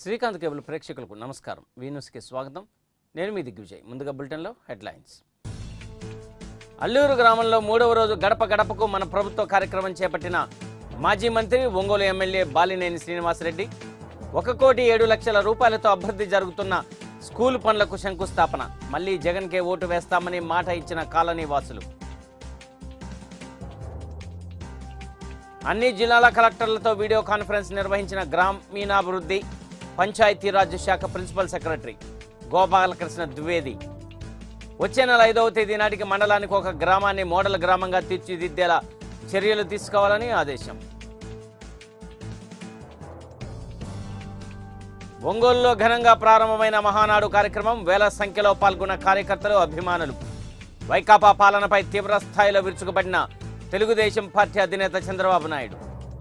Srikanth cable ప్రేక్షకులకు నమస్కారం we న్యూస్కి స్వాగతం నేను మీ దిగ్విజయ్ ముందుగా బులెటిన్లో హెడ్లైన్స్ అల్లూరు గ్రామంలో మూడవ రోజు గడప గడపకు మన ప్రభుత్వ కార్యక్రమం చేపట్టిన మాజీ మంత్రి ఒంగోలు ఎమ్మెల్యే బాలినేని శ్రీనివాసరెడ్డి ఒక కోటి ఏడు లక్షల రూపాయలతో అభివృద్ధి జరుగుతున్న స్కూల్ పనులకు శంకుస్థాపన మళ్లీ జగన్కే ఓటు వేస్తామని మాట ఇచ్చిన కాలనీ వాసులు అన్ని జిల్లాల కలెక్టర్లతో వీడియో కాన్ఫరెన్స్ నిర్వహించిన గ్రామీణాభివృద్ధి పంచాయతీరాజ్ శాఖ ప్రిన్సిపల్ సెక్రటరీ గోపాలకృష్ణ ద్వివేది వచ్చే నెల ఐదవ తేదీ నాటికి మండలానికి ఒక గ్రామాన్ని మోడల్ గ్రామంగా తీర్చిదిద్దేలా చర్యలు తీసుకోవాలని ఆదేశం ఒంగోలులో ఘనంగా ప్రారంభమైన మహానాడు కార్యక్రమం వేల సంఖ్యలో పాల్గొన్న కార్యకర్తలు అభిమానులు వైకాపా పాలనపై తీవ్ర స్థాయిలో విరుచుకుపడిన తెలుగుదేశం పార్టీ అధినేత చంద్రబాబు నాయుడు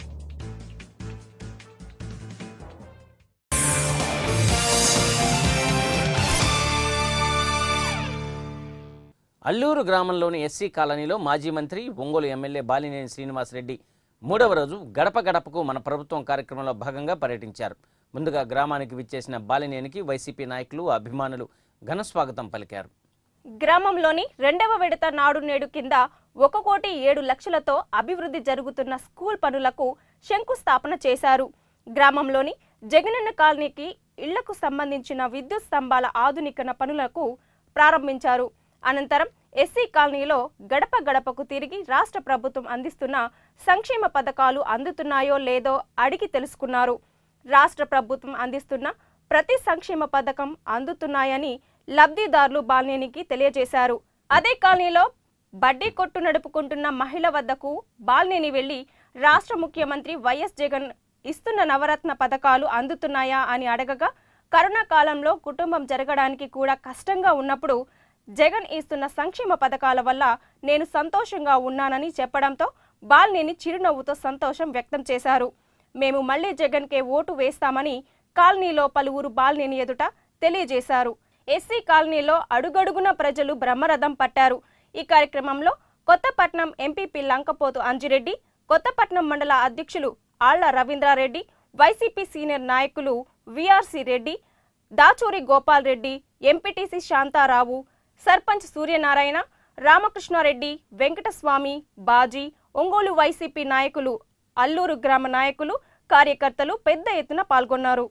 అల్లూరు గ్రామంలోని ఎస్సీ కాలనీలో మాజీ మంత్రి ఒంగోలు ఎమ్మెల్యే బాలినేని శ్రీనివాసరెడ్డి మూడవ రోజు గడప గడపకు మన ప్రభుత్వం కార్యక్రమంలో భాగంగా పర్యటించారు ముందుగా గ్రామానికి విచ్చేసిన బాలినేనికి వైసీపీ నాయకులు అభిమానులు ఘన స్వాగతం పలికారు గ్రామంలోని రెండవ విడత నాడు నేడు కింద ఒక కోటి ఏడు లక్షలతో అభివృద్ధి జరుగుతున్న స్కూల్ పనులకు శంకుస్థాపన చేశారు గ్రామంలోని జగనన్న కాలనీకి ఇళ్లకు సంబంధించిన విద్యుత్ స్తంభాల ఆధునికన పనులకు ప్రారంభించారు అనంతరం ఎస్సీ కాలనీలో గడప గడపకు తిరిగి రాష్ట్ర ప్రభుత్వం అందిస్తున్న సంక్షేమ పథకాలు అందుతున్నాయో లేదో అడిగి తెలుసుకున్నారు రాష్ట్ర ప్రభుత్వం అందిస్తున్న ప్రతి సంక్షేమ పథకం అందుతున్నాయని లబ్ధిదారులు బాలినేనికి తెలియజేశారు అదే కాలనీలో బడ్డీ కొట్టు నడుపుకుంటున్న మహిళ వద్దకు బాలినేని వెళ్లి రాష్ట్ర ముఖ్యమంత్రి వైఎస్ జగన్ ఇస్తున్న నవరత్న పథకాలు అందుతున్నాయా అని అడగగా కరోనా కాలంలో కుటుంబం జరగడానికి కూడా కష్టంగా ఉన్నప్పుడు జగన్ ఇస్తున్న సంక్షేమ పథకాల వల్ల నేను సంతోషంగా ఉన్నానని చెప్పడంతో బాలినేని చిరునవ్వుతో సంతోషం వ్యక్తం చేశారు మేము మళ్లీ జగన్కే ఓటు వేస్తామని కాలనీలో పలువురు బాలినేని ఎదుట తెలియజేశారు ఎస్సీ కాలనీలో అడుగడుగున ప్రజలు బ్రహ్మరథం పట్టారు ఈ కార్యక్రమంలో కొత్తపట్నం ఎంపీపీ లంకపోతు అంజిరెడ్డి కొత్తపట్నం మండల అధ్యక్షులు ఆళ్ల రవీంద్రారెడ్డి వైసీపీ సీనియర్ నాయకులు VRC Reddy Dachuri Gopal Reddy MPTC Shantharao sarpanch Suryanarayana Ramakrishnareddy Venkataswamy Baji Ongole YCP నాయకులు అల్లూరు గ్రామ నాయకులు కార్యకర్తలు పెద్ద ఎత్తున పాల్గొన్నారు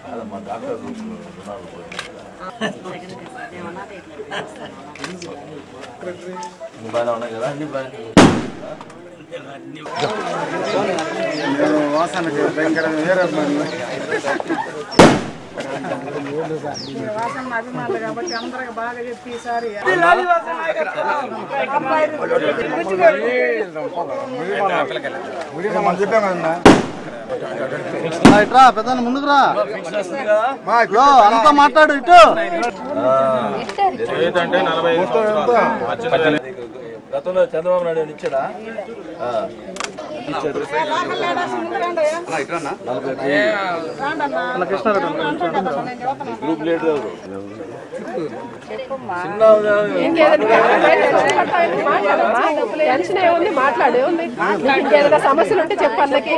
బాగానే ఉన్నాయి కదా అన్ని బాగానే వాసనకి భయంకర వేరే వాసన అభిమానులు కాబట్టి అందరికి బాగా చెప్పి ఈసారి మనం చెప్పాం కదన్నా ఇట్రా పెద్ద ముందుకు రా ఇగో, అంతా మాట్లాడు ఇటు గతంలో చంద్రబాబు నాయుడు ఏమైనా ఇచ్చాడా ఆ. ఇచ్చాడు. గ్రూప్ లీడర్ చిన్న టెన్షన్ ఏముంది మాట్లాడే ఉంది ఇంకేదైనా సమస్యలు ఉంటే చెప్పు అందరికి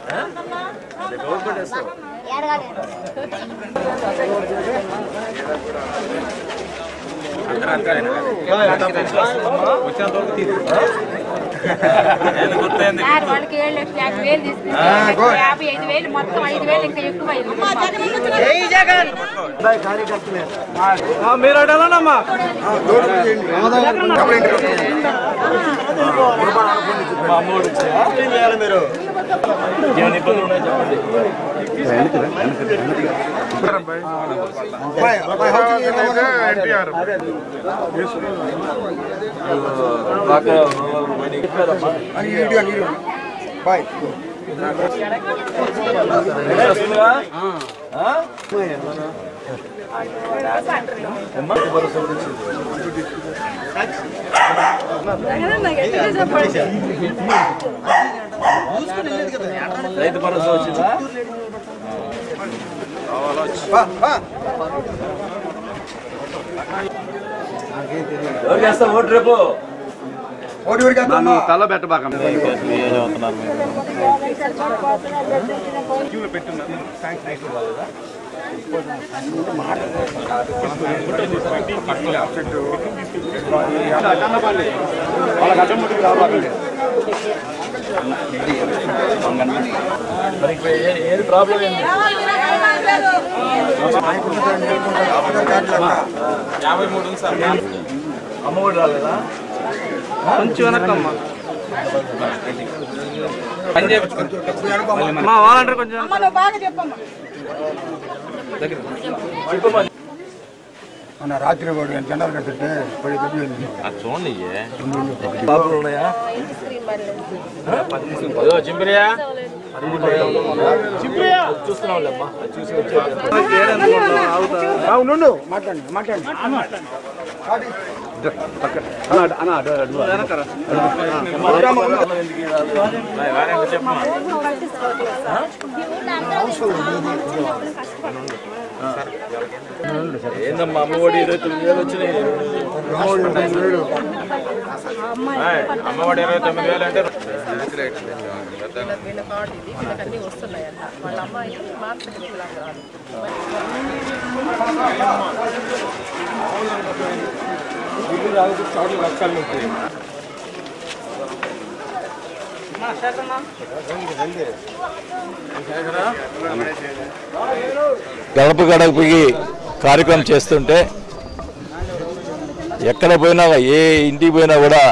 సార్ వాళ్ళకి ఏడు లక్షల యాభై వేలు తీసుకుంటే యాభై ఐదు వేలు మొత్తం ఐదు వేలు ఇంకా ఎక్కువ మా అమ్మోడు వచ్చాయా? ఏమైనా ఇబ్బందులు ఉన్నాయో చెప్పండి బాగా చెప్పారమ్మా బాయ్ వస్తుందిగా? ఆ? అమ్మా, భరోసా గురించి. రైతు భరోసా వచ్చిందా ఎవరు చేస్తా ఓటు రేపు ఓడి ఊరికి వెళ్తామా? తల పెట్టబాక మరి ఇప్పుడు ఏ- ఏది ప్రాబ్లం ఏంది అమ్మఒడి రాలేదా కొంచెం వెనక్కమ్మా పని చేయించుకోండి మా వాలంటీర్ కొంచెం మన రాత్రి వాడు జెండాలు కట్టుంటే పది తగ్గింది ప్రాబ్లం ఉన్నాయా అదో చింపిరియా చూస్తున్నావులేమ్మా చూసి వచ్చి ఉండు మాట్లాడండి మాట్లాడండి వెనకరా ఏందమ్మా అమ్మఒడి ఇరవై తొమ్మిది వేలు వచ్చినాయి ఆయ్, అమ్మఒడి ఇరవై తొమ్మిది వేలు అంటే వీళ్ళ కార్డు ఇది వీళ్ళకన్నీ వస్తున్నాయంట వాళ్ళ అమ్మాయి మార్కెట్ రాదు గడప గడపకి కార్యక్రమం చేస్తుంటే ఎక్కడ పోయినా ఏ ఇంటికి పోయినా కూడా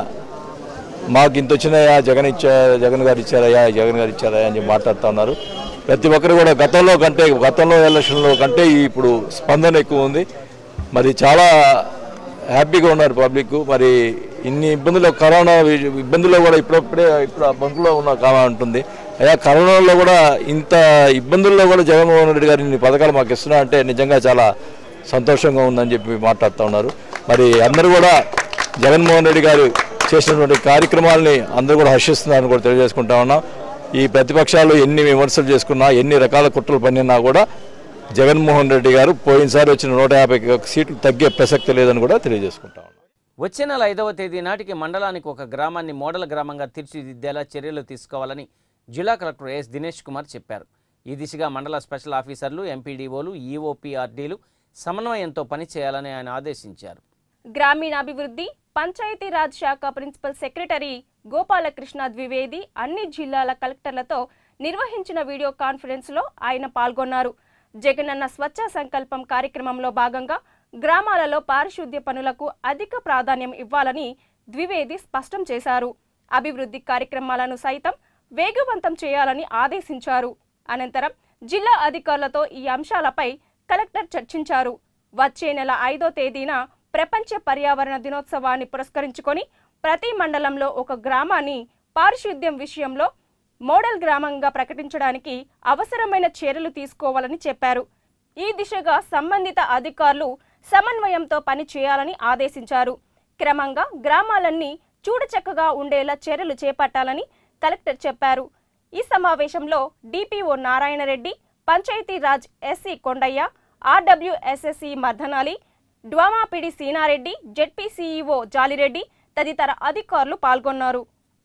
మాకు ఇంత వచ్చినాయా జగన్ ఇచ్చా జగన్ గారు ఇచ్చారయ్యా జగన్ గారు ఇచ్చారయ్యా అని చెప్పి మాట్లాడుతూ ఉన్నారు ప్రతి ఒక్కరు కూడా గతంలో కంటే గతంలో ఎలక్షన్లో కంటే ఇప్పుడు స్పందన ఎక్కువ ఉంది మరి చాలా హ్యాపీగా ఉన్నారు పబ్లిక్ మరి ఇన్ని ఇబ్బందులు కరోనా వి- ఇబ్బందుల్లో కూడా ఇప్పుడప్పుడే ఇప్పుడు ఆ బంకులో ఉన్న కాలం ఉంటుంది అయ్యా కరోనాలో కూడా ఇంత ఇబ్బందుల్లో కూడా జగన్మోహన్ రెడ్డి గారు ఇన్ని పథకాలు మాకు ఇస్తున్నా అంటే నిజంగా చాలా సంతోషంగా ఉందని చెప్పి మాట్లాడుతూ ఉన్నారు మరి అందరూ కూడా జగన్మోహన్ రెడ్డి గారు చేసినటువంటి కార్యక్రమాలని అందరూ కూడా హర్షిస్తున్నారని కూడా తెలియజేసుకుంటా ఉన్నాం ఈ ప్రతిపక్షాలు ఎన్ని విమర్శలు చేసుకున్నా ఎన్ని రకాల కుట్రలు పన్నినా కూడా జగన్మోహన్ రెడ్డి గారు పోయినసారి వచ్చిన నూట యాభై సీట్లు తగ్గే ప్రసక్తి లేదని కూడా తెలియజేసుకుంటా ఉన్నాం వచ్చే నెల ఐదవ తేదీ నాటికి మండలానికి ఒక గ్రామాన్ని మోడల్ గ్రామంగా తీర్చిదిద్దేలా చర్యలు తీసుకోవాలని జిల్లా కలెక్టర్ ఎస్ దినేష్ కుమార్ చెప్పారు ఈ దిశగా మండల స్పెషల్ ఆఫీసర్లు ఎంపీడీఓలు ఈఓపీఆర్డీలు సమన్వయంతో పనిచేయాలని ఆయన ఆదేశించారు గ్రామీణాభివృద్ధి పంచాయతీరాజ్ శాఖ ప్రిన్సిపల్ సెక్రటరీ గోపాలకృష్ణ ద్వివేది అన్ని జిల్లాల కలెక్టర్లతో నిర్వహించిన వీడియో కాన్ఫరెన్స్లో ఆయన పాల్గొన్నారు జగనన్న స్వచ్ఛ సంకల్పం కార్యక్రమంలో భాగంగా గ్రామాలలో పారిశుద్ధ్య పనులకు అధిక ప్రాధాన్యం ఇవ్వాలని ద్వివేది స్పష్టం చేశారు అభివృద్ధి కార్యక్రమాలను సైతం వేగవంతం చేయాలని ఆదేశించారు అనంతరం జిల్లా అధికారులతో ఈ అంశాలపై కలెక్టర్ చర్చించారు వచ్చే నెల ఐదో తేదీన ప్రపంచ పర్యావరణ దినోత్సవాన్ని పురస్కరించుకొని ప్రతి మండలంలో ఒక గ్రామాన్ని పారిశుద్ధ్యం విషయంలో మోడల్ గ్రామంగా ప్రకటించడానికి అవసరమైన చర్యలు తీసుకోవాలని చెప్పారు ఈ దిశగా సంబంధిత అధికారులు సమన్వయంతో పని చేయాలని ఆదేశించారు క్రమంగా గ్రామాలన్నీ చూడచక్కగా ఉండేలా చర్యలు చేపట్టాలని కలెక్టర్ చెప్పారు ఈ సమావేశంలో DPO Narayanareddy Panchayati Raj SE Kondaiah RWS SE Mardanali DWAMA PD Seenareddy ZP CEO Jalireddy తదితర అధికారులు పాల్గొన్నారు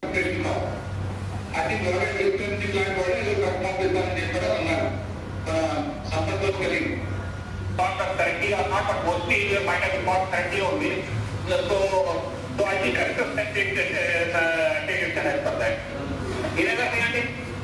part of correctly or not, but mostly it might have been bought correctly only. So, so I think correctors can take, uh, uh, take action as per that. Inega Sayandi?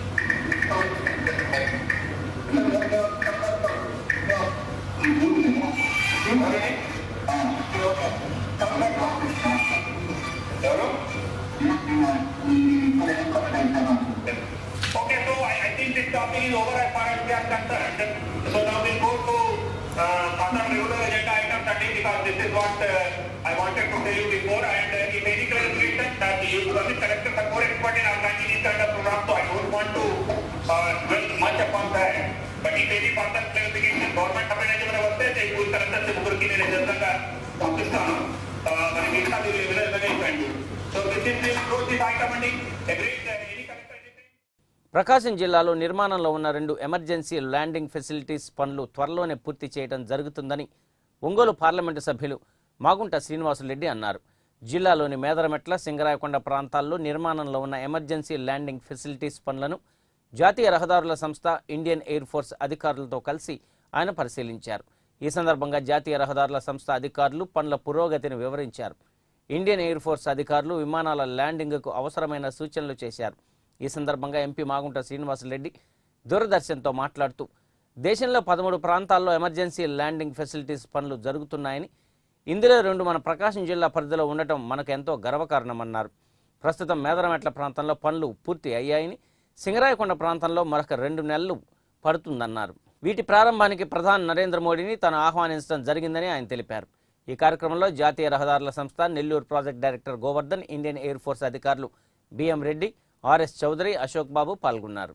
Okay, so I, I think this topic is over as far as we are concerned. So now we'll go to uh, other regular agenda item 30 because this is what uh, I wanted to tell you before and uh, if any clarification that you service collectors are more expert in organizing these kind of programs so I don't want to uh, dwell much upon that. But if any further clarification government appraise ఏమైనా వస్తే school collectors ముగ్గురికి నేను నిజంగా పంపిస్తాను Uh, మరి మిగతా మీరు ఎవరైనా ఇవ్వండి so this is this close this item అండి అగ్రీడ్ ఎనీ కలెక్టర్ ప్రకాశం జిల్లాలో నిర్మాణంలో ఉన్న రెండు ఎమర్జెన్సీ ల్యాండింగ్ ఫెసిలిటీస్ పనులు త్వరలోనే పూర్తి చేయడం జరుగుతుందని ఒంగోలు పార్లమెంటు సభ్యులు మాగుంట శ్రీనివాసులరెడ్డి అన్నారు జిల్లాలోని మేదరమెట్ల సింగరాయకొండ ప్రాంతాల్లో నిర్మాణంలో ఉన్న ఎమర్జెన్సీ ల్యాండింగ్ ఫెసిలిటీస్ పనులను జాతీయ రహదారుల సంస్థ ఇండియన్ ఎయిర్ ఫోర్స్ అధికారులతో కలిసి ఆయన పరిశీలించారు ఈ సందర్భంగా జాతీయ రహదారుల సంస్థ అధికారులు పనుల పురోగతిని వివరించారు ఇండియన్ ఎయిర్ ఫోర్స్ అధికారులు విమానాల ల్యాండింగ్కు అవసరమైన సూచనలు చేశారు ఈ సందర్భంగా ఎంపీ మాగుంట శ్రీనివాసరెడ్డి దూరదర్శన్తో మాట్లాడుతూ దేశంలో పదమూడు ప్రాంతాల్లో ఎమర్జెన్సీ ల్యాండింగ్ ఫెసిలిటీస్ పనులు జరుగుతున్నాయని ఇందులో రెండు మన ప్రకాశం జిల్లా పరిధిలో ఉండటం మనకు ఎంతో గర్వకారణమన్నారు ప్రస్తుతం మేదరమెట్ల ప్రాంతంలో పనులు పూర్తి అయ్యాయని సింగరాయకొండ ప్రాంతంలో మరొక రెండు నెలలు పడుతుందన్నారు వీటి ప్రారంభానికి ప్రధాని నరేంద్ర మోడీని తాను ఆహ్వానించడం జరిగిందని ఆయన తెలిపారు ఈ కార్యక్రమంలో జాతీయ రహదారుల సంస్థ Nellore project director Govardhan Indian air force అధికారులు బిఎం రెడ్డి ఆర్ఎస్ చౌదరి అశోక్ బాబు పాల్గొన్నారు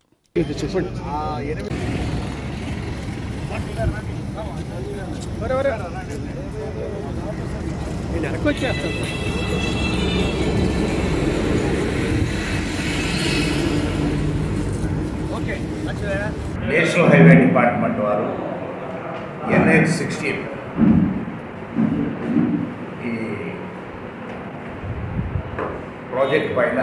నేషనల్ హైవే డిపార్ట్మెంట్ వారు ఎన్హెచ్ సిక్స్టీన్ ఈ ప్రాజెక్ట్ పైన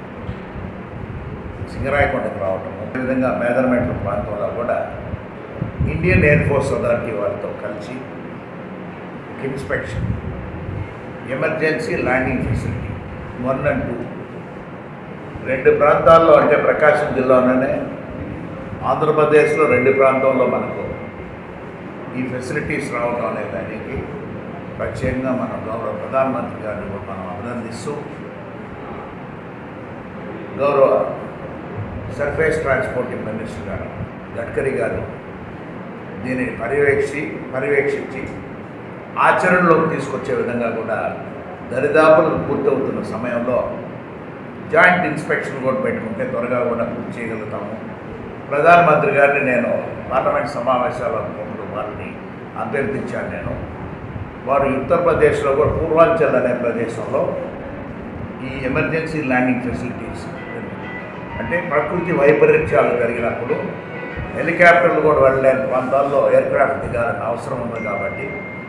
సింగరాయకొండకు రావటము అదేవిధంగా మేదరమెట్ల ప్రాంతంలో కూడా ఇండియన్ ఎయిర్ ఫోర్స్ అథారిటీ వారితో కలిసి inspection emergency landing facility one and two రెండు ప్రాంతాల్లో అంటే ప్రకాశం జిల్లాలోనే ఆంధ్రప్రదేశ్లో రెండు ప్రాంతాల్లో మనకు ఈ ఫెసిలిటీస్ రావడం అనే దానికి ప్రత్యేకంగా మన గౌరవ ప్రధానమంత్రి గారిని కూడా మనం అభినందిస్తూ గౌరవ సర్ఫేస్ ట్రాన్స్పోర్టింగ్ మినిస్టర్ గారు గడ్కరీ గారు దీనిని పర్యవేక్షి పర్యవేక్షించి ఆచరణలోకి తీసుకొచ్చే విధంగా కూడా దరిదాపులు పూర్తవుతున్న సమయంలో జాయింట్ ఇన్స్పెక్షన్ కూడా పెట్టుకుంటే త్వరగా కూడా పూర్తి చేయగలుగుతాము ప్రధానమంత్రి గారిని నేను పార్లమెంట్ సమావేశాల ముందు వారిని అభ్యర్థించాను నేను వారు ఉత్తరప్రదేశ్లో కూడా పూర్వాంచల్ అనే ప్రదేశంలో ఈ ఎమర్జెన్సీ ల్యాండింగ్ ఫెసిలిటీస్ అంటే ప్రకృతి వైపరీత్యాలు జరిగినప్పుడు హెలికాప్టర్లు కూడా వెళ్ళలేని ప్రాంతాల్లో ఎయిర్ క్రాఫ్ట్ దిగాలని అవసరం ఉంది కాబట్టి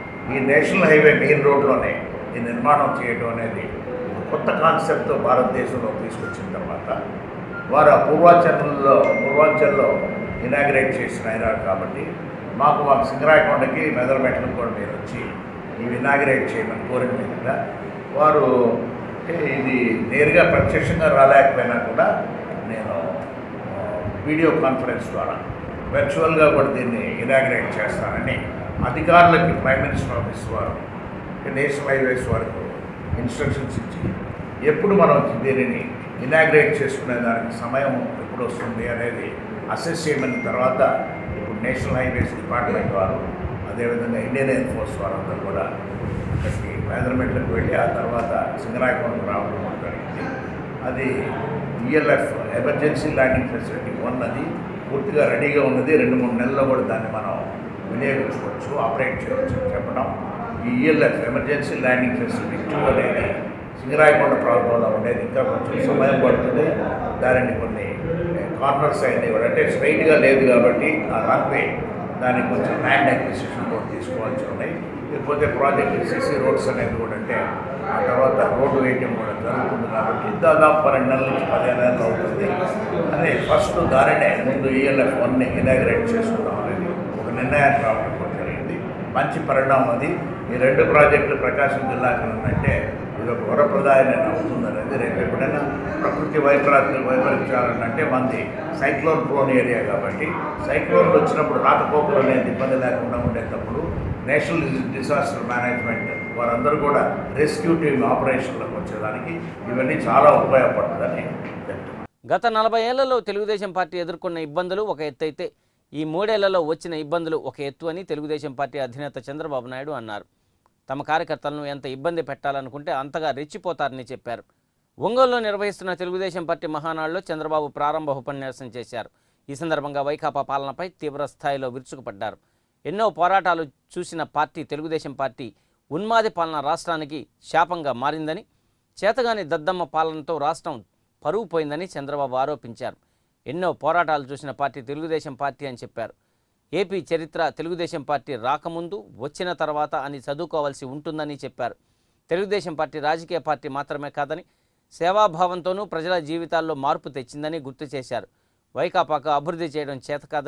ఈ నేషనల్ హైవే మెయిన్ రోడ్లోనే ఈ నిర్మాణం చేయడం అనేది ఒక కొత్త కాన్సెప్ట్తో భారతదేశంలో తీసుకొచ్చిన తర్వాత వారు ఆ పూర్వాంచల్లో పూర్వాంచల్లో ఇనాగ్రేట్ చేసిన అయినారు కాబట్టి మాకు మాకు సింగరాయకొండకి మెదర్మెట్లకు కూడా మీరు వచ్చి ఇవి ఇనాగ్రేట్ చేయమని కోరిన మీద వారు అంటే ఇది నేరుగా ప్రత్యక్షంగా రాలేకపోయినా కూడా నేను ఆ, వీడియో కాన్ఫరెన్స్ ద్వారా వర్చువల్గా కూడా దీన్ని ఇనాగ్రేట్ చేస్తానని అధికారులకి ప్రైమ్ మినిస్టర్ ఆఫీస్ వారు అంటే నేషనల్ హైవేస్ వరకు ఇన్స్ట్రక్షన్స్ ఇచ్చి ఎప్పుడు మనం దీనిని ఇనాగ్రేట్ చేసుకునే దానికి సమయం ఎప్పుడు వస్తుంది అనేది అసెస్ చేయమని తర్వాత ఇప్పుడు నేషనల్ హైవేస్ డిపార్ట్మెంట్ వారు అదేవిధంగా ఇండియన్ ఎయిర్ ఫోర్స్ వారందరూ కూడా అక్కడికి మేదరమెట్లకు వెళ్ళి ఆ తర్వాత సింగరాయకొండకు రావడం జరిగింది అది ELF emergency landing facility one అది పూర్తిగా రెడీగా ఉన్నది రెండు మూడు నెలల్లో కూడా దాన్ని మనం వినియోగించుకోవచ్చు ఆపరేట్ చేయవచ్చు అని చెప్పడం ఈ ELF emergency landing facility two అనేది సింగరాయకొండ ప్రాంతంలో ఉండేది ఇంకా కొంచెం సమయం పడుతుంది దానిని కొన్ని కార్నర్స్ అయినాయి కూడా అంటే స్ట్రైట్గా లేదు కాబట్టి ఆ రన్వే దానికి కొంచెం ల్యాండ్ అక్విజిషన్ కూడా తీసుకోవాల్సి ఉన్నాయి లేకపోతే ప్రాజెక్ట్ సిసి రోడ్స్ అనేది కూడా అంటే ఆ తర్వాత రోడ్డు వేయటం కూడా జరుగుతుంది కాబట్టి దాదాపు పన్నెండు నెలల నుంచి పదిహేను నెలలు అవుతుంది అని ఫస్ట్ దారినే ముందు ఈఎల్ఎఫ్ వన్ని ఇనాగ్రేట్ చేసుకుందాం అనేది ఒక నిర్ణయానికి రావడం కూడా జరిగింది మంచి పరిణామం అది ఈ రెండు ప్రాజెక్టులు ప్రకాశం జిల్లాకి ఉన్నట్టే ఇది ఒక వరప్రదాయమైన అవుతుంది అనేది రేపు ఎప్పుడైనా ప్రకృతి వైపరీత్య వైపరీత్యాలు అంటే మంది సైక్లోన్ ప్రోన్ ఏరియా కాబట్టి సైక్లోన్లు వచ్చినప్పుడు రాకపోకలు అనేది ఇబ్బంది లేకుండా ఉండేటప్పుడు నేషనల్ డిజాస్టర్ మేనేజ్మెంట్ వారందరూ కూడా రెస్క్యూ టీమ్ ఆపరేషన్లకు వచ్చేదానికి ఇవన్నీ చాలా ఉపయోగపడుతుందని చెప్తున్నాను గత నలభై ఏళ్లలో తెలుగుదేశం పార్టీ ఎదుర్కొన్న ఇబ్బందులు ఒక ఎత్తు అయితే ఈ మూడేళ్లలో వచ్చిన ఇబ్బందులు ఒక ఎత్తు అని తెలుగుదేశం పార్టీ అధినేత చంద్రబాబు నాయుడు అన్నారు తమ కార్యకర్తలను ఎంత ఇబ్బంది పెట్టాలనుకుంటే అంతగా రెచ్చిపోతారని చెప్పారు ఒంగోలులో నిర్వహిస్తున్న తెలుగుదేశం పార్టీ మహానాడులో చంద్రబాబు ప్రారంభ ఉపన్యాసం చేశారు ఈ సందర్భంగా వైకాపా పాలనపై తీవ్ర స్థాయిలో విరుచుకుపడ్డారు ఎన్నో పోరాటాలు చూసిన పార్టీ తెలుగుదేశం పార్టీ ఉన్మాది పాలన రాష్ట్రానికి శాపంగా మారిందని చేతగాని దద్దమ్మ పాలనతో రాష్ట్రం పరువు పోయిందని చంద్రబాబు ఆరోపించారు ఎన్నో పోరాటాలు చూసిన పార్టీ తెలుగుదేశం పార్టీ అని చెప్పారు ఏపీ చరిత్ర తెలుగుదేశం పార్టీ రాకముందు వచ్చిన తర్వాత అని చదువుకోవాల్సి ఉంటుందని చెప్పారు తెలుగుదేశం పార్టీ రాజకీయ పార్టీ మాత్రమే కాదని సేవాభావంతోనూ ప్రజల జీవితాల్లో మార్పు తెచ్చిందని గుర్తు చేశారు వైకాపాకు అభివృద్ధి చేయడం చేత కాదని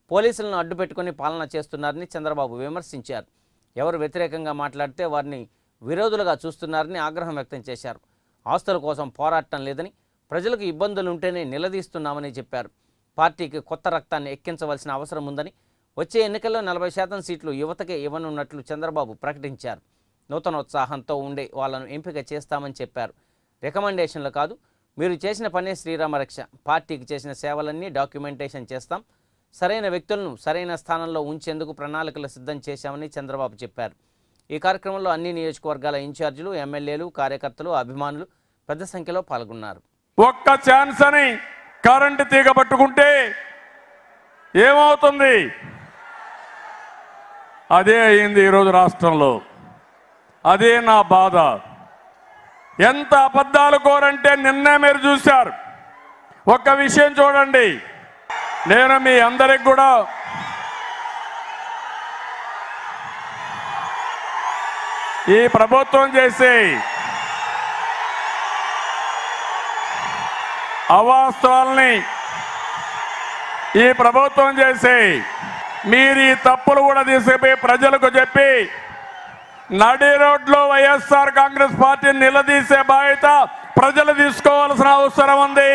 పోలీసులను అడ్డుపెట్టుకుని పాలన చేస్తున్నారని చంద్రబాబు విమర్శించారు ఎవరు వ్యతిరేకంగా మాట్లాడితే వారిని విరోధులుగా చూస్తున్నారని ఆగ్రహం వ్యక్తం చేశారు ఆస్తుల కోసం పోరాటం లేదని ప్రజలకు ఇబ్బందులు ఉంటేనే నిలదీస్తున్నామని చెప్పారు పార్టీకి కొత్త రక్తాన్ని ఎక్కించవలసిన అవసరం ఉందని వచ్చే ఎన్నికల్లో నలభై శాతం సీట్లు యువతకే ఇవ్వనున్నట్లు చంద్రబాబు ప్రకటించారు నూతనోత్సాహంతో ఉండే వాళ్ళను ఎంపిక చేస్తామని చెప్పారు రికమెండేషన్లు కాదు మీరు చేసిన పనే శ్రీరామరక్ష పార్టీకి చేసిన సేవలన్నీ డాక్యుమెంటేషన్ చేస్తాం సరైన వ్యక్తులను సరైన స్థానంలో ఉంచేందుకు ప్రణాళికలు సిద్ధం చేశామని చంద్రబాబు చెప్పారు ఈ కార్యక్రమంలో అన్ని నియోజకవర్గాల ఇన్ఛార్జీలు ఎమ్మెల్యేలు కార్యకర్తలు అభిమానులు పెద్ద సంఖ్యలో పాల్గొన్నారు ఒక్క ఛాన్స్ అని కరెంటు తీగ పట్టుకుంటే ఏమవుతుంది అదే అయింది ఈరోజు రాష్ట్రంలో అదే నా బాధ ఎంత అబద్ధాలు కోరంటే నిన్నే మీరు చూశారు ఒక్క విషయం చూడండి నేను మీ అందరికి కూడా ఈ ప్రభుత్వం చేసే అవాస్తవాల్ని ఈ ప్రభుత్వం చేసి మీరు ఈ తప్పులు కూడా తీసుకుపోయి ప్రజలకు చెప్పి నడి రోడ్లో వైఎస్ఆర్ కాంగ్రెస్ పార్టీని నిలదీసే బాధ్యత ప్రజలు తీసుకోవాల్సిన అవసరం ఉంది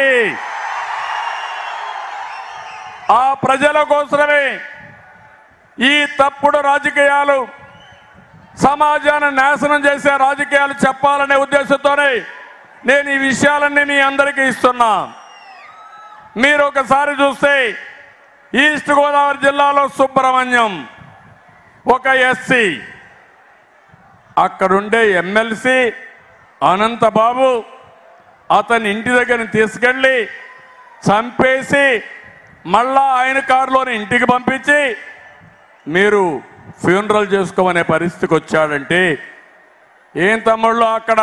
ఆ ప్రజల కోసమే ఈ తప్పుడు రాజకీయాలు సమాజాన్ని నాశనం చేసే రాజకీయాలు చెప్పాలనే ఉద్దేశంతోనే నేను ఈ విషయాలన్నీ మీ అందరికీ ఇస్తున్నా మీరు ఒకసారి చూస్తే ఈస్ట్ గోదావరి జిల్లాలో సుబ్రహ్మణ్యం ఒక ఎస్సీ అక్కడుండే ఎమ్మెల్సీ అనంతబాబు అతని ఇంటి దగ్గర తీసుకెళ్ళి చంపేసి మళ్ళా ఆయన కారులోని ఇంటికి పంపించి మీరు ఫ్యూనరల్ చేసుకోమనే పరిస్థితికి వచ్చాడంటే ఏం తమ్ముళ్ళు అక్కడ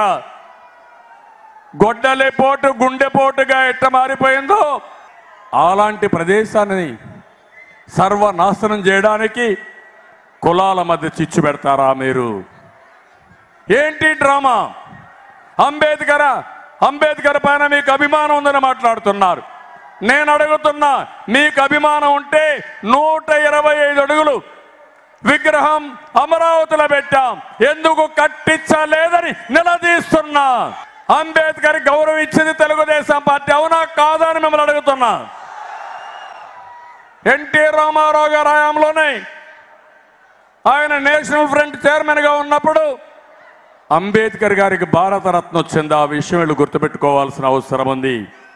గొడ్డలిపోటు గుండెపోటుగా ఎట్ట మారిపోయిందో అలాంటి ప్రదేశాన్ని సర్వనాశనం చేయడానికి కులాల మధ్య చిచ్చు పెడతారా మీరు ఏంటి డ్రామా అంబేద్కర్ అంబేద్కర్ పైన మీకు అభిమానం ఉందని మాట్లాడుతున్నారు నేను అడుగుతున్నా మీకు అభిమానం ఉంటే నూట ఇరవై ఐదు అడుగులు విగ్రహం అమరావతిలో పెట్టాం ఎందుకు కట్టించలేదని నిలదీస్తున్నా అంబేద్కర్ గౌరవం ఇచ్చింది తెలుగుదేశం పార్టీ అవునా కాదా అని మిమ్మల్ని అడుగుతున్నా ఎన్టీ రామారావు గారి హయాంలోనే ఆయన నేషనల్ ఫ్రంట్ చైర్మన్ గా ఉన్నప్పుడు అంబేద్కర్ గారికి భారతరత్న వచ్చింది ఆ విషయం వీళ్ళు గుర్తుపెట్టుకోవాల్సిన అవసరం ఉంది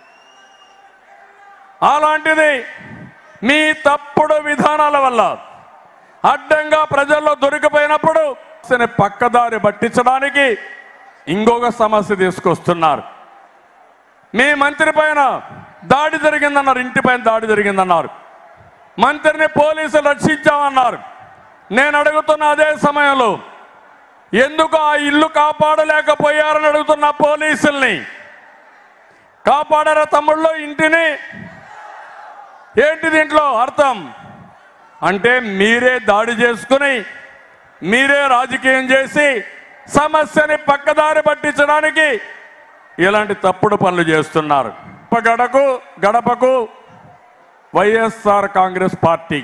అలాంటిది మీ తప్పుడు విధానాల వల్ల అడ్డంగా ప్రజల్లో దొరికిపోయినప్పుడు అసలు పక్కదారి పట్టించడానికి ఇంకొక సమస్య తీసుకొస్తున్నారు మీ మంత్రి పైన దాడి జరిగిందన్నారు ఇంటి పైన దాడి జరిగిందన్నారు మంత్రిని పోలీసులు రక్షించామన్నారు నేను అడుగుతున్న అదే సమయంలో ఎందుకు ఆ ఇల్లు కాపాడలేకపోయారని అడుగుతున్న పోలీసుల్ని కాపాడారా తమ్ముళ్ళు ఇంటిని ఏంటి దీంట్లో అర్థం అంటే మీరే దాడి చేసుకుని మీరే రాజకీయం చేసి సమస్యని పక్కదారి పట్టించడానికి ఇలాంటి తప్పుడు పనులు చేస్తున్నారు గడకు గడపకు వైఎస్ఆర్ కాంగ్రెస్ పార్టీ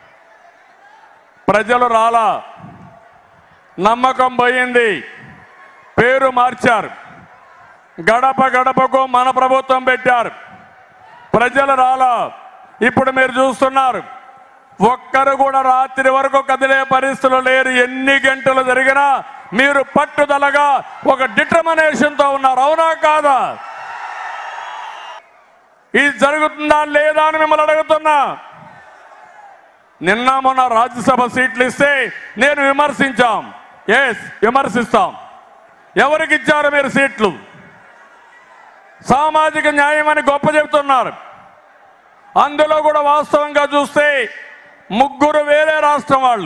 ప్రజలు రాలా నమ్మకం పోయింది పేరు మార్చారు గడప గడపకు మన ప్రభుత్వం పెట్టారు ప్రజలు రాలా ఇప్పుడు మీరు చూస్తున్నారు ఒక్కరు కూడా రాత్రి వరకు కదిలే పరిస్థితులు లేరు ఎన్ని గంటలు జరిగినా మీరు పట్టుదలగా ఒక డిటర్మినేషన్తో ఉన్నారు అవునా కాదా ఇది జరుగుతుందా లేదా అని మిమ్మల్ని అడుగుతున్నా నిన్న మొన్న రాజ్యసభ సీట్లు ఇస్తే నేను విమర్శించాం ఎస్ విమర్శిస్తాం ఎవరికి ఇచ్చారు మీరు సీట్లు సామాజిక న్యాయం అని గొప్ప చెబుతున్నారు అందులో కూడా వాస్తవంగా చూస్తే ముగ్గురు వేరే రాష్ట్రం వాళ్ళు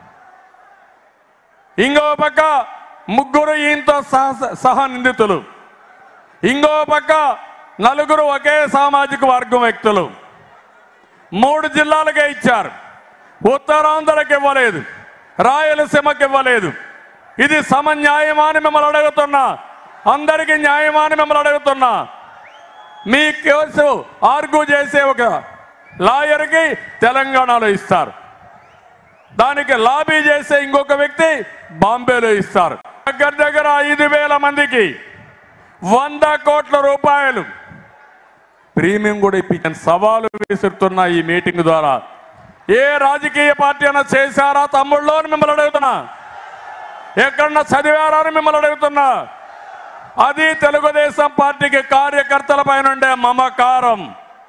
ఇంకో పక్క ముగ్గురు ఈయనతో సహ సహ నిందితులు ఇంకో పక్క నలుగురు ఒకే సామాజిక వర్గం వ్యక్తులు మూడు జిల్లాలకే ఇచ్చారు ఉత్తరాంధ్రకి ఇవ్వలేదు రాయలసీమకి ఇవ్వలేదు ఇది సమన్యాయమా అని మిమ్మల్ని అడుగుతున్నా అందరికీ న్యాయమా అని మిమ్మల్ని అడుగుతున్నా మీ కేసు ఆర్గ్యూ చేసే ఒక లాయర్కి తెలంగాణలో ఇస్తారు దానికి లాబీ చేసే ఇంకొక వ్యక్తి బాంబేలో ఇస్తారు దగ్గర దగ్గర ఐదు వేల మందికి వంద కోట్ల రూపాయలు ప్రీమియం కూడా ఇప్పించిన సవాలు విసురుతున్న ఈ మీటింగ్ ద్వారా ఏ రాజకీయ పార్టీ అయినా చేశారా తమ్ముళ్ళు అని మిమ్మల్ని అడుగుతున్నా ఎక్కడన్నా చదివారా అని మిమ్మల్ని అడుగుతున్నా అది తెలుగుదేశం పార్టీకి కార్యకర్తల పైన ఉండే మమకారం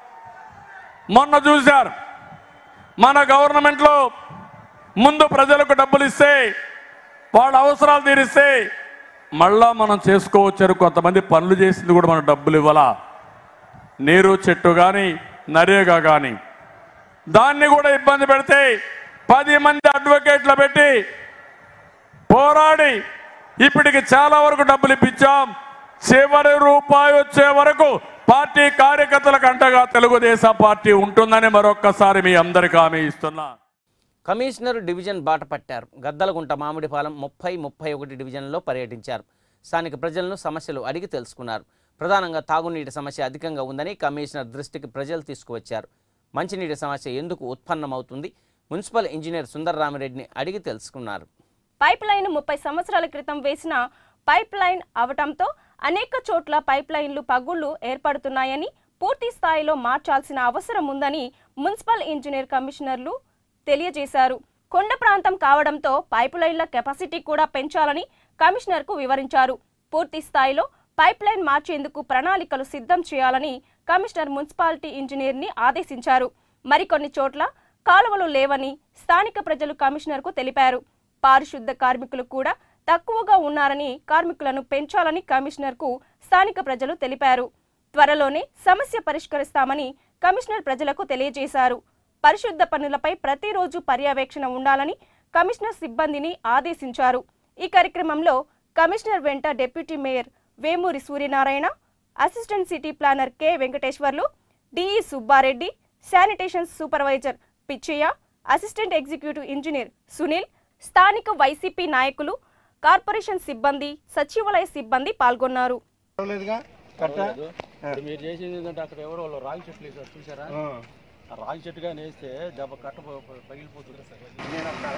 మొన్న చూశారు మన గవర్నమెంట్లో ముందు ప్రజలకు డబ్బులు ఇస్తే వాళ్ళ అవసరాలు తీరిస్తే మళ్ళా మనం చేసుకోవచ్చారు కొంతమంది పనులు చేసింది కూడా మనం డబ్బులు ఇవ్వాలా నీరు చెట్టు కానీ నరేగా కానీ దాన్ని కూడా ఇబ్బంది పెడితే పది మంది అడ్వకేట్లు పెట్టి పోరాడి ఇప్పటికి చాలా వరకు డబ్బులు ఇప్పించాం చివరి రూపాయి వచ్చే వరకు పార్టీ కార్యకర్తలకు అంటగా తెలుగుదేశం పార్టీ ఉంటుందని మరొక్కసారి మీ అందరికీ హామీ ఇస్తున్నా కమిషనర్ డివిజన్ బాట పట్టారు గద్దలగుంట మామిడిపాలెం ముప్పై ముప్పై ఒకటి డివిజన్లో పర్యటించారు స్థానిక ప్రజలను సమస్యలు అడిగి తెలుసుకున్నారు ప్రధానంగా తాగునీటి సమస్య అధికంగా ఉందని కమిషనర్ దృష్టికి ప్రజలు తీసుకువచ్చారు మంచినీటి సమస్య ఎందుకు ఉత్పన్నమవుతుంది మున్సిపల్ ఇంజనీర్ సుందరరామిరెడ్డిని అడిగి తెలుసుకున్నారు పైప్ లైన్ ముప్పై సంవత్సరాల క్రితం వేసిన పైప్ లైన్ అవటంతో అనేక చోట్ల పైప్ లైన్లు పగుళ్లు ఏర్పడుతున్నాయని పూర్తి స్థాయిలో మార్చాల్సిన అవసరం ఉందని మున్సిపల్ ఇంజనీర్ కమిషనర్లు తెలియజేశారు కొండ ప్రాంతం కావడంతో పైప్ లైన్ల కెపాసిటీ కూడా పెంచాలని కమిషనర్కు వివరించారు పూర్తి స్థాయిలో పైప్ లైన్ మార్చేందుకు ప్రణాళికలు సిద్ధం చేయాలని కమిషనర్ మున్సిపాలిటీ ఇంజనీర్ని ఆదేశించారు మరికొన్ని చోట్ల కాలువలు లేవని స్థానిక ప్రజలు కమిషనర్కు తెలిపారు పారిశుద్ధ కార్మికులు కూడా తక్కువగా ఉన్నారని కార్మికులను పెంచాలని కమిషనర్కు స్థానిక ప్రజలు తెలిపారు త్వరలోనే సమస్య పరిష్కరిస్తామని కమిషనర్ ప్రజలకు తెలియజేశారు పరిశుద్ధ పనులపై ప్రతిరోజు పర్యవేక్షణ ఉండాలని కమిషనర్ సిబ్బందిని ఆదేశించారు ఈ కార్యక్రమంలో కమిషనర్ వెంట deputy mayor Vemuri Suryanarayana assistant city planner K Venkateswarlu DE Subbareddy sanitation supervisor Pichaiah assistant executive engineer Sunil స్థానిక వైసీపీ నాయకులు కార్పొరేషన్ సిబ్బంది సచివాలయ సిబ్బంది పాల్గొన్నారు ఇప్పుడు మీరు చేసేది ఏంటంటే అక్కడ ఎవరో వాళ్ళు రాగి చెట్లు వేసారు చూసారా ఆ రాగి చెట్టుగా వేస్తే దెబ్బ కట్ట ప- ప- పగిలిపోతుంది నేను అక్కడ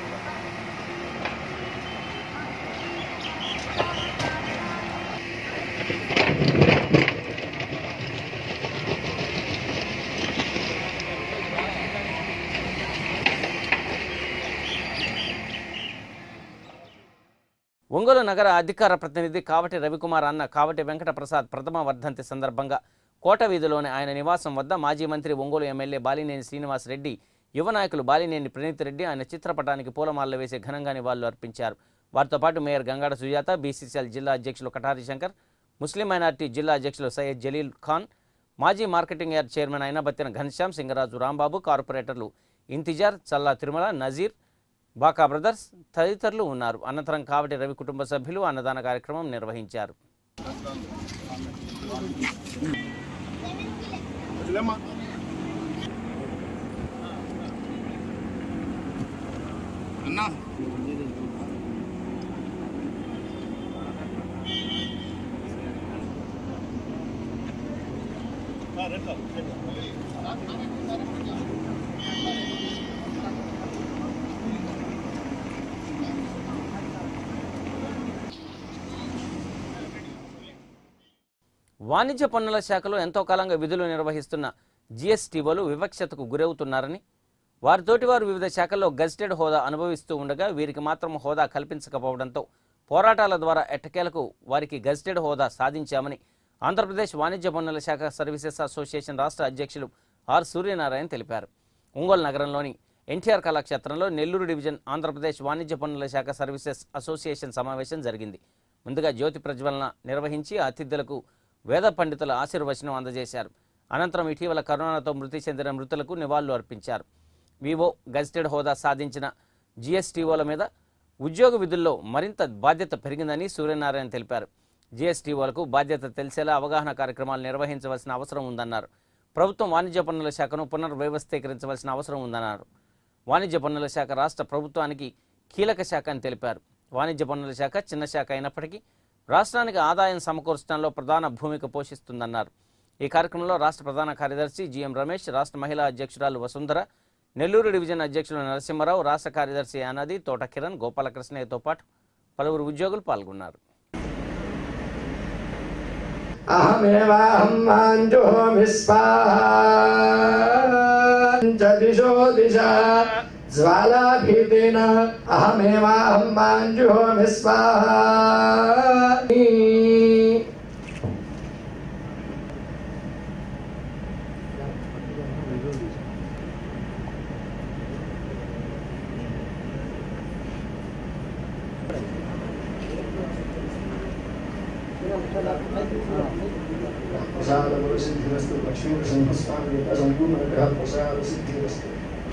ఒంగోలు నగర అధికార ప్రతినిధి కావటి రవికుమార్ అన్న కావటి వెంకట ప్రసాద్ ప్రథమ వర్ధంతి సందర్భంగా కోట వీధిలోని ఆయన నివాసం వద్ద మాజీ మంత్రి ఒంగోలు ఎమ్మెల్యే బాలినేని శ్రీనివాస్ రెడ్డి యువ నాయకులు బాలినేని ప్రణీత్ రెడ్డి ఆయన చిత్రపటానికి పూలమాలలు వేసి ఘనంగా నివాళులు అర్పించారు వారితో పాటు మేయర్ గంగాడ సుజాత బీసీసీఎల్ జిల్లా అధ్యక్షులు కటారి శంకర్ ముస్లిం మైనార్టీ జిల్లా అధ్యక్షులు సయ్యద్ జలీల్ ఖాన్ మాజీ marketing yard chairman Ayinabathina Ghanshyam Singaraju Rambabu కార్పొరేటర్లు ఇంతిజార్ చల్లా తిరుమల నజీర్ బాకా బ్రదర్స్ తదితరులు ఉన్నారు అనంతరం కావటి రవి కుటుంబ సభ్యులు అన్నదాన కార్యక్రమం నిర్వహించారు వాణిజ్య పన్నుల శాఖలో ఎంతో కాలంగా విధులు నిర్వహిస్తున్న జీఎస్టీఓలు వివక్షతకు గురవుతున్నారని వారితోటి వారు వివిధ శాఖల్లో గజిటెడ్ హోదా అనుభవిస్తూ ఉండగా వీరికి మాత్రం హోదా కల్పించకపోవడంతో పోరాటాల ద్వారా ఎట్టకేలకు వారికి గజిటెడ్ హోదా సాధించామని ఆంధ్రప్రదేశ్ వాణిజ్య పన్నుల శాఖ సర్వీసెస్ అసోసియేషన్ రాష్ట్ర అధ్యక్షులు ఆర్ సూర్యనారాయణ తెలిపారు ఒంగోలు నగరంలోని ఎన్టీఆర్ కళాక్షేత్రంలో నెల్లూరు డివిజన్ ఆంధ్రప్రదేశ్ వాణిజ్య పన్నుల శాఖ సర్వీసెస్ అసోసియేషన్ సమావేశం జరిగింది ముందుగా జ్యోతి ప్రజ్వలన నిర్వహించి అతిథులకు వేద పండితుల ఆశీర్వచనం అందజేశారు అనంతరం ఇటీవల కరోనాతో మృతి చెందిన మృతులకు నివాళులు అర్పించారు వివో గజిటెడ్ హోదా సాధించిన జీఎస్టీఓల మీద ఉద్యోగ విధుల్లో మరింత బాధ్యత పెరిగిందని సూర్యనారాయణ తెలిపారు జీఎస్టీఓలకు బాధ్యత తెలిసేలా అవగాహన కార్యక్రమాలు నిర్వహించవలసిన అవసరం ఉందన్నారు ప్రభుత్వం వాణిజ్య పన్నుల శాఖను పునర్వ్యవస్థీకరించవలసిన అవసరం ఉందన్నారు వాణిజ్య పన్నుల శాఖ రాష్ట్ర ప్రభుత్వానికి కీలక శాఖ అని తెలిపారు వాణిజ్య పన్నుల శాఖ చిన్న శాఖ అయినప్పటికీ రాష్ట్రానికి ఆదాయం సమకూర్చడంలో ప్రధాన భూమిక పోషిస్తుందన్నారు ఈ కార్యక్రమంలో రాష్ట్ర ప్రధాన కార్యదర్శి జిఎం రమేష్ రాష్ట్ర మహిళా అధ్యక్షురాలు వసుంధర నెల్లూరు డివిజన్ అధ్యక్షులు నరసింహారావు రాష్ట్ర కార్యదర్శి ఆనాది తోట కిరణ్ గోపాలకృష్ణయ్యతో పాటు పలువురు ఉద్యోగులు పాల్గొన్నారు అహమేవాహం మాంజోమి స్వాహా దిశో దిశ జ్వాలాభీతేన అహమేవాహం మాంజోమి స్వాహా ప్రసాదసిద్ధిరస్తు లక్ష్మీ సంస్వామి సంపూర్ణ ప్రసాద సిద్ధిరస్తు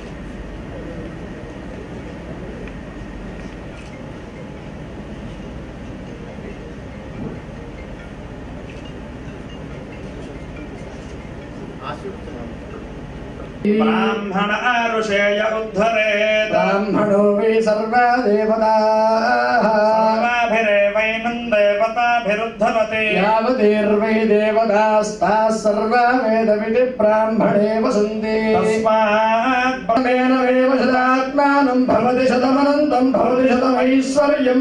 ब्राह्मण ऋषेय उद्धरेत् ब्राह्मणो वै सर्वा देवताः सर्वाभिरेवैनं देवताभिरुद्धरति यावदेर्वै देवतास्ताः सर्वा वेदविधि ब्राह्मणे वसन्ति तस्मात् ब्रह्मेणमेव शतात्मानं भवति शतमनन्तं भवति शतमैश्वर्यम्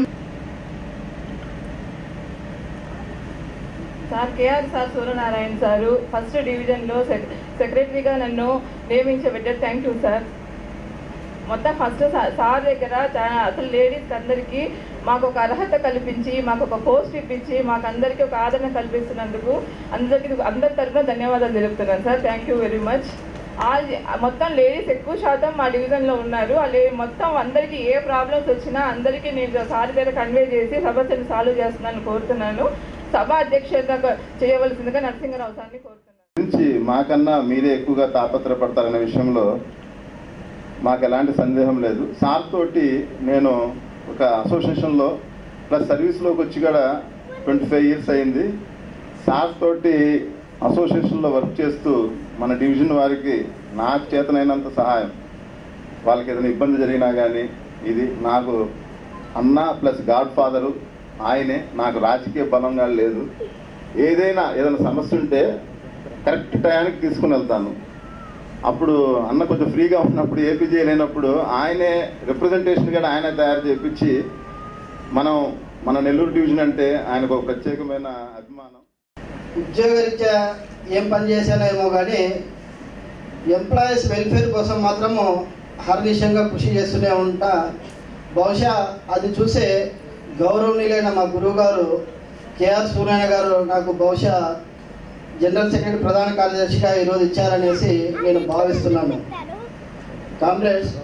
sir KR sir Suryanarayana sir first డివిజన్లో సెక్ సెక్రటరీగా నన్ను నియమించబడ్డారు థ్యాంక్ యూ సార్ మొత్తం ఫస్ట్ సార్ దగ్గర చాలా అసలు లేడీస్కి అందరికీ మాకు ఒక అర్హత కల్పించి మాకు ఒక పోస్ట్ ఇప్పించి మాకు అందరికీ ఒక ఆదరణ కల్పిస్తున్నందుకు అందరికీ అందరి తరఫున ధన్యవాదాలు తెలుపుతున్నాను sir thank you very much all మొత్తం లేడీస్ ఎక్కువ శాతం మా డివిజన్లో ఉన్నారు ఆ లే మొత్తం అందరికీ ఏ ప్రాబ్లమ్స్ వచ్చినా అందరికీ నేను సార్ దగ్గర కన్వే చేసి సమస్యను సాల్వ్ చేస్తున్నాను కోరుతున్నాను సభ అధ్యక్షత చేయవలసిందిగా నరసింహరావు సార్ని కోరుతున్నాను గురించి మాకన్నా మీరే ఎక్కువగా తాపత్రపడతారనే విషయంలో మాకు ఎలాంటి సందేహం లేదు సార్ తోటి నేను ఒక అసోసియేషన్లో ప్లస్ సర్వీస్లోకి వచ్చి కూడా ట్వంటీ ఫైవ్ ఇయర్స్ అయింది సార్ తోటి అసోసియేషన్లో వర్క్ చేస్తూ మన డివిజన్ వారికి నాకు చేతనైనంత సహాయం వాళ్ళకి ఏదైనా ఇబ్బంది జరిగినా కానీ ఇది నాకు అన్న ప్లస్ గాడ్ ఫాదరు ఆయనే నాకు రాజకీయ బలంగా లేదు ఏదైనా ఏదైనా సమస్య ఉంటే కరెక్ట్ టయానికి తీసుకుని వెళ్తాను అప్పుడు అన్న కొంచెం ఫ్రీగా ఉన్నప్పుడు ఏపీజే లేనప్పుడు ఆయనే రిప్రజెంటేషన్ కూడా ఆయన తయారు చేయించి మనం మన నెల్లూరు డివిజన్ అంటే ఆయనకు ఒక ప్రత్యేకమైన అభిమానం ఉద్యోగరీత్యా ఏం పని చేశానేమో కానీ ఎంప్లాయీస్ వెల్ఫేర్ కోసం మాత్రము హర్నిశంగా కృషి చేస్తూనే ఉంటా బహుశా అది చూసే గౌరవనీయులైన మా గురువు గారు కేఆర్ సూర్యనారాయణ గారు నాకు బహుశా జనరల్ సెక్రటరీ ప్రధాన కార్యదర్శిగా ఈరోజు ఇచ్చారనేసి నేను భావిస్తున్నాను కామ్రేడ్స్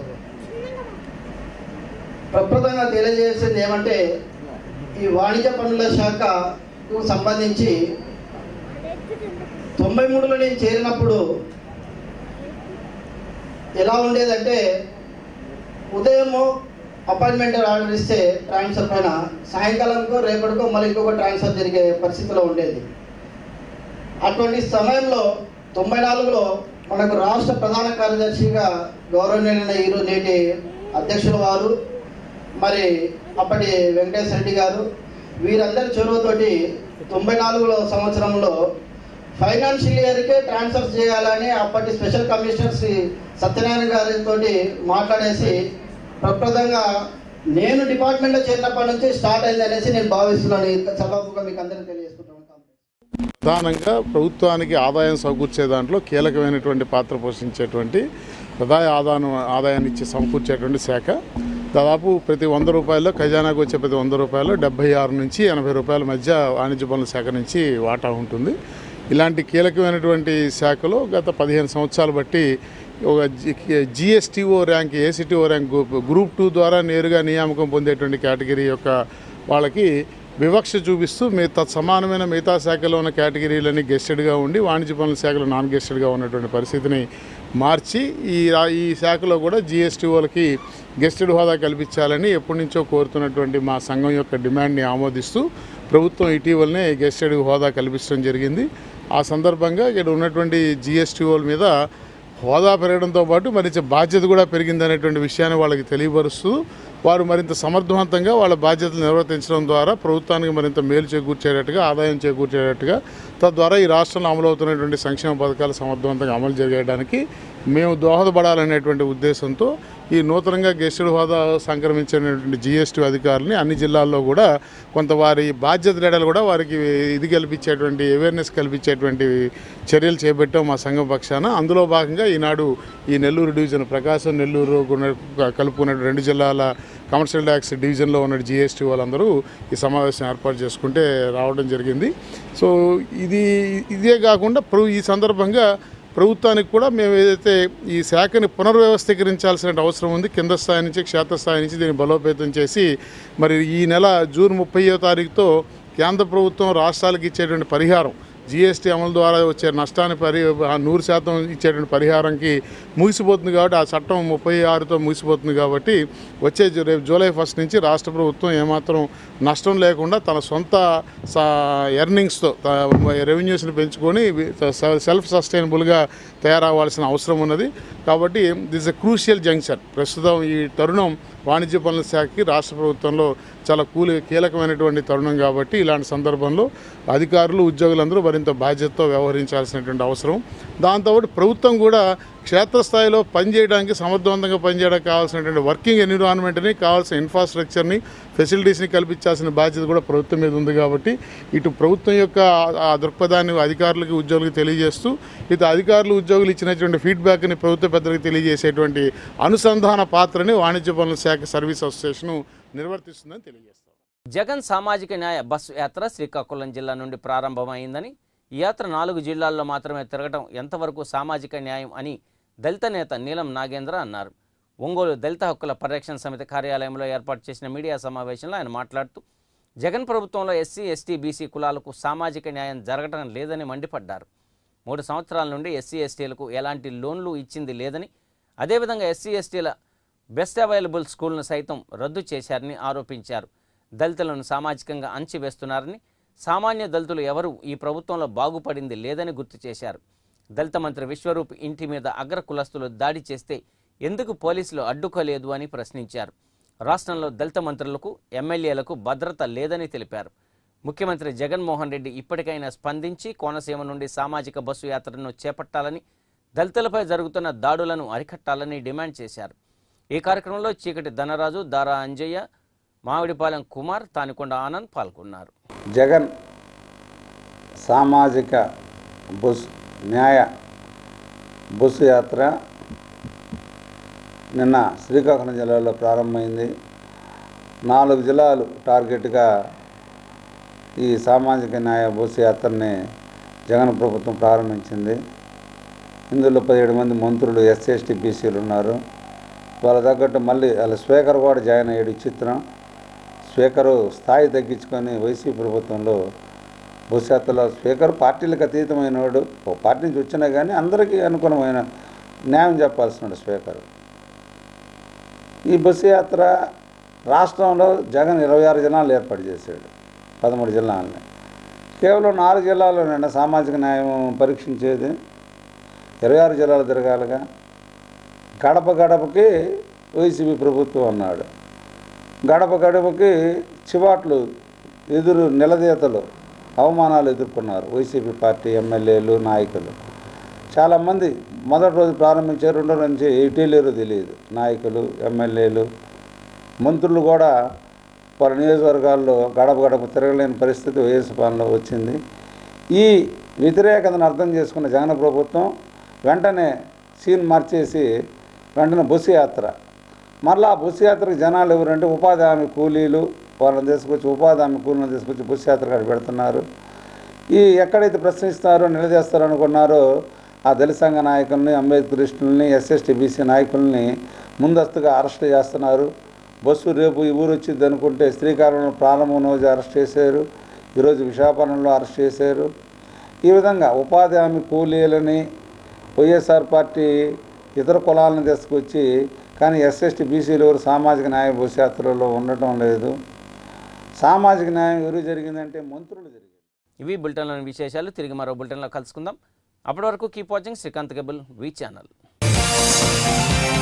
ప్రప్రదంగా తెలియజేసింది ఏమంటే ఈ వాణిజ్య పన్నుల శాఖకు సంబంధించి తొంభై మూడులో నేను చేరినప్పుడు ఎలా ఉండేదంటే ఉదయము అపాయింట్మెంట్ ఆర్డర్ ఇస్తే ట్రాన్స్ఫర్ పైన సాయంకాలంకో రేపటికో మళ్ళీ ఇంకొక ట్రాన్స్ఫర్ జరిగే పరిస్థితిలో ఉండేది అటువంటి సమయంలో తొంభై నాలుగులో మనకు రాష్ట్ర ప్రధాన కార్యదర్శిగా గౌరవనీయులైన ఈరోజు నేటి అధ్యక్షుల వారు మరి అప్పటి వెంకటేశ్వర రెడ్డి గారు వీరందరి చొరవతోటి తొంభై నాలుగులో సంవత్సరంలో ఫైనాన్షియల్ ఇయర్కే ట్రాన్స్ఫర్ చేయాలని అప్పటి స్పెషల్ కమిషనర్ శ్రీ సత్యనారాయణ గారితో మాట్లాడేసి ప్రప్రదంగా నేను డిపార్ట్మెంట్లో చేరినప్పటి నుంచి స్టార్ట్ అయింది అనేసి నేను భావిస్తున్నాను ఈ సభాముఖంగా మీకు అందరికీ తెలియజేసుకుంటాను ప్రధానంగా ప్రభుత్వానికి ఆదాయం సమకూర్చే దాంట్లో కీలకమైనటువంటి పాత్ర పోషించేటువంటి ప్రధాన ఆదాయం ఆదాయాన్ని ఇచ్చి సమకూర్చేటువంటి శాఖ దాదాపు ప్రతి వంద రూపాయల్లో ఖజానాకు వచ్చే ప్రతి వంద రూపాయలు డెబ్బై ఆరు నుంచి ఎనభై రూపాయల మధ్య వాణిజ్య పనుల శాఖ నుంచి వాటా ఉంటుంది ఇలాంటి కీలకమైనటువంటి శాఖలో గత పదిహేను సంవత్సరాలు బట్టి ఒక GSTO rank ACTO rank group two ద్వారా నేరుగా నియామకం పొందేటువంటి కేటగిరీ యొక్క వాళ్ళకి వివక్ష చూపిస్తూ మిగతా సమానమైన మిగతా శాఖలో ఉన్న కేటగిరీలన్నీ గెస్టెడ్గా ఉండి వాణిజ్య పనుల శాఖలో నాన్ గెస్టెడ్గా ఉన్నటువంటి పరిస్థితిని మార్చి ఈ రా- ఈ శాఖలో కూడా జిఎస్టీఓలకి గెస్టెడ్ హోదా కల్పించాలని ఎప్పటి నుంచో కోరుతున్నటువంటి మా సంఘం యొక్క డిమాండ్ని ఆమోదిస్తూ ప్రభుత్వం ఇటీవలనే గెస్టెడ్ హోదా కల్పించడం జరిగింది ఆ సందర్భంగా ఇక్కడ ఉన్నటువంటి జిఎస్టీఓల మీద హోదా పెరగడంతో పాటు మరి బాధ్యత కూడా పెరిగిందనేటువంటి విషయాన్ని వాళ్ళకి తెలియపరుస్తూ వారు మరింత సమర్థవంతంగా వాళ్ళ బాధ్యతలు నిర్వర్తించడం ద్వారా ప్రభుత్వానికి మరింత మేలు చేకూర్చేటట్టుగా ఆదాయం చేకూర్చేటట్టుగా తద్వారా ఈ రాష్ట్రంలో అమలవుతున్నటువంటి సంక్షేమ పథకాలు సమర్థవంతంగా అమలు చేయడానికి మేము దోహదపడాలనేటువంటి ఉద్దేశంతో ఈ నూతనంగా గెస్టెడ్ హోదా సంక్రమించినటువంటి జిఎస్టీ అధికారులని అన్ని జిల్లాల్లో కూడా కొంత వారి బాధ్యత లేడలు కూడా వారికి ఇది కల్పించేటువంటి అవేర్నెస్ కల్పించేటువంటి చర్యలు చేపట్టాం మా సంఘం పక్షాన అందులో భాగంగా ఈనాడు ఈ నెల్లూరు డివిజన్ ప్రకాశం నెల్లూరు గుణ- కలుపుకున్న రెండు జిల్లాల కమర్షియల్ ట్యాక్స్ డివిజన్లో ఉన్న జిఎస్టీ వాళ్ళందరూ ఈ సమావేశం ఏర్పాటు చేసుకుంటే రావడం జరిగింది సో ఇది ఇదే కాకుండా ప్ర- ఈ సందర్భంగా ప్రభుత్వానికి కూడా మేము ఏదైతే ఈ శాఖని పునర్వ్యవస్థీకరించాల్సిన అవసరం ఉంది కింద స్థాయి నుంచి క్షేత్రస్థాయి నుంచి దీన్ని బలోపేతం చేసి మరి ఈ నెల జూన్ ముప్పైయో తారీఖుతో కేంద్ర ప్రభుత్వం రాష్ట్రాలకు ఇచ్చేటువంటి పరిహారం జీఎస్టీ అమలు ద్వారా వచ్చే నష్టాన్ని పరి ఆ నూరు శాతం ఇచ్చేటువంటి పరిహారంకి ముగిసిపోతుంది కాబట్టి ఆ చట్టం ముప్పై ఆరుతో ముగిసిపోతుంది కాబట్టి వచ్చే జూ- రేపు జూలై ఫస్ట్ నుంచి రాష్ట్ర ప్రభుత్వం ఏమాత్రం నష్టం లేకుండా తన సొంత ఎర్నింగ్స్తో రెవెన్యూస్ని పెంచుకొని సెల్ఫ్ సస్టైనబుల్గా తయారవ్వాల్సిన అవసరం ఉన్నది కాబట్టి దిస్ ఎ క్రూషియల్ జంక్షన్ ప్రస్తుతం ఈ తరుణం వాణిజ్య పనుల శాఖకి రాష్ట్ర ప్రభుత్వంలో చాలా కూలి కీలకమైనటువంటి తరుణం కాబట్టి ఇలాంటి సందర్భంలో అధికారులు ఉద్యోగులందరూ మరింత బాధ్యతతో వ్యవహరించాల్సినటువంటి అవసరం దాంతోపాటు ప్రభుత్వం కూడా క్షేత్రస్థాయిలో పనిచేయడానికి సమర్థవంతంగా పనిచేయడానికి కావాల్సినటువంటి వర్కింగ్ ఎన్విరాన్మెంట్ని కావాల్సిన ఇన్ఫ్రాస్ట్రక్చర్ని ఫెసిలిటీస్ని కల్పించాల్సిన బాధ్యత కూడా ప్రభుత్వం మీద ఉంది కాబట్టి ఇటు ప్రభుత్వం యొక్క ఆ- ఆ దృక్పథాన్ని అధికారులకి ఉద్యోగులకు తెలియజేస్తూ ఇటు అధికారులు ఉద్యోగులు ఇచ్చినటువంటి ఫీడ్బ్యాక్ని ప్రభుత్వ పెద్దలకు తెలియజేసేటువంటి అనుసంధాన పాత్రని వాణిజ్య పనుల శాఖ సర్వీస్ అసోసియేషన్ నిర్వర్తిస్తుందని తెలియజేస్తాం జగన్ సామాజిక న్యాయ బస్సు యాత్ర శ్రీకాకుళం జిల్లా నుండి ప్రారంభమైందని ఈ యాత్ర నాలుగు జిల్లాల్లో మాత్రమే తిరగడం ఎంతవరకు సామాజిక న్యాయం అని దళిత నేత నీలం నాగేంద్ర అన్నారు ఒంగోలు దళిత హక్కుల పరిరక్షణ సమితి కార్యాలయంలో ఏర్పాటు చేసిన మీడియా సమావేశంలో ఆయన మాట్లాడుతూ జగన్ ప్రభుత్వంలో ఎస్సీ ఎస్టీ బీసీ కులాలకు సామాజిక న్యాయం జరగడం లేదని మండిపడ్డారు మూడు సంవత్సరాల నుండి ఎస్సీ ఎస్టీలకు ఎలాంటి లోన్లు ఇచ్చింది లేదని అదేవిధంగా ఎస్సీ ఎస్టీల బెస్ట్ అవైలబుల్ స్కూల్ను సైతం రద్దు చేశారని ఆరోపించారు దళితులను సామాజికంగా అణచివేస్తున్నారని సామాన్య దళితులు ఎవరూ ఈ ప్రభుత్వంలో బాగుపడింది లేదని గుర్తు చేశారు దళిత మంత్రి విశ్వరూప్ ఇంటి మీద అగ్ర కులస్తులు దాడి చేస్తే ఎందుకు పోలీసులు అడ్డుకోలేదు అని ప్రశ్నించారు రాష్ట్రంలో దళిత మంత్రులకు ఎమ్మెల్యేలకు భద్రత లేదని తెలిపారు ముఖ్యమంత్రి జగన్మోహన్ రెడ్డి ఇప్పటికైనా స్పందించి కోనసీమ నుండి సామాజిక బస్సు యాత్రను చేపట్టాలని దళితులపై జరుగుతున్న దాడులను అరికట్టాలని డిమాండ్ చేశారు ఈ కార్యక్రమంలో చీకటి ధనరాజు దారా అంజయ్య మామిడిపాలెం కుమార్ తానికొండ ఆనంద్ పాల్గొన్నారు జగన్ సామాజిక బస్ న్యాయ బస్సు యాత్ర నిన్న శ్రీకాకుళం జిల్లాలో ప్రారంభమైంది నాలుగు జిల్లాలు టార్గెట్గా ఈ సామాజిక న్యాయ బస్సు యాత్రని జగన్ ప్రభుత్వం ప్రారంభించింది ఇందులో పదిహేడు మంది మంత్రులు ఎస్సీ ఎస్టీ బీసీలు ఉన్నారు వాళ్ళ తగ్గట్టు మళ్ళీ వాళ్ళ స్పీకర్ కూడా జాయిన్ అయ్యాడు ఈ చిత్రం స్పీకరు స్థాయి తగ్గించుకొని వైసీపీ ప్రభుత్వంలో బస్సు యాత్రలో స్పీకర్ పార్టీలకు అతీతమైన వాడు ఓ పార్టీ నుంచి వచ్చినా కానీ అందరికీ అనుకూలమైన న్యాయం చెప్పాల్సిన స్పీకర్ ఈ బస్సు యాత్ర రాష్ట్రంలో జగన్ ఇరవై ఆరు జిల్లాలు ఏర్పాటు చేశాడు పదమూడు జిల్లాలని కేవలం నాలుగు జిల్లాల్లోనైనా సామాజిక న్యాయం పరీక్షించేది ఇరవై ఆరు జిల్లాలు తిరగాలిగా గడప గడపకి వైసీపీ ప్రభుత్వం అన్నాడు గడప గడపకి చివాట్లు ఎదురు నిలదీతలు అవమానాలు ఎదుర్కొన్నారు వైసీపీ పార్టీ ఎమ్మెల్యేలు నాయకులు చాలామంది మొదటి రోజు ప్రారంభించారు రెండో రోజు నుంచి ఎయిటీ లేరో తెలియదు నాయకులు ఎమ్మెల్యేలు మంత్రులు కూడా వాళ్ళ నియోజకవర్గాల్లో గడప గడప తిరగలేని పరిస్థితి వైఎస్ పాలనలో వచ్చింది ఈ వ్యతిరేకతను అర్థం చేసుకున్న జగన్ ప్రభుత్వం వెంటనే సీన్ మార్చేసి వెంటనే బస్సు యాత్ర మరలా ఆ బస్సు యాత్రకు జనాలు ఎవరంటే ఉపాధి హామీ కూలీలు వాళ్ళని తీసుకొచ్చి ఉపాధి హామీ కూలీలను తీసుకొచ్చి బస్సు యాత్ర కాడ పెడుతున్నారు ఈ ఎక్కడైతే ప్రశ్నిస్తారో నిలదీస్తారో అనుకున్నారో ఆ దళిత సంఘ నాయకుల్ని అంబేద్కరిస్టుల్ని ఎస్ఎస్టీ బీసీ నాయకుల్ని ముందస్తుగా అరెస్ట్ చేస్తున్నారు బస్సు రేపు ఈ ఊరు వచ్చింది అనుకుంటే శ్రీకాకుళంలో ప్రారంభం రోజు అరెస్ట్ చేశారు ఈరోజు విశాఖపట్నంలో అరెస్ట్ చేశారు ఈ విధంగా ఉపాధి హామీ కూలీలని వైఎస్ఆర్ పార్టీ ఇతర కులాలను తీసుకొచ్చి కానీ ఎస్ఎస్టీ బీసీలు ఎవరు సామాజిక న్యాయ బస్సు యాత్రలో ఉండటం లేదు సామాజిక న్యాయం ఎవరు జరిగిందంటే మంత్రులు జరిగింది ఇవి బులెటిన్లోని విశేషాలు తిరిగి మరో బులెటిన్లో కలుసుకుందాం అప్పటి వరకు keep watching Srikanth cable V channel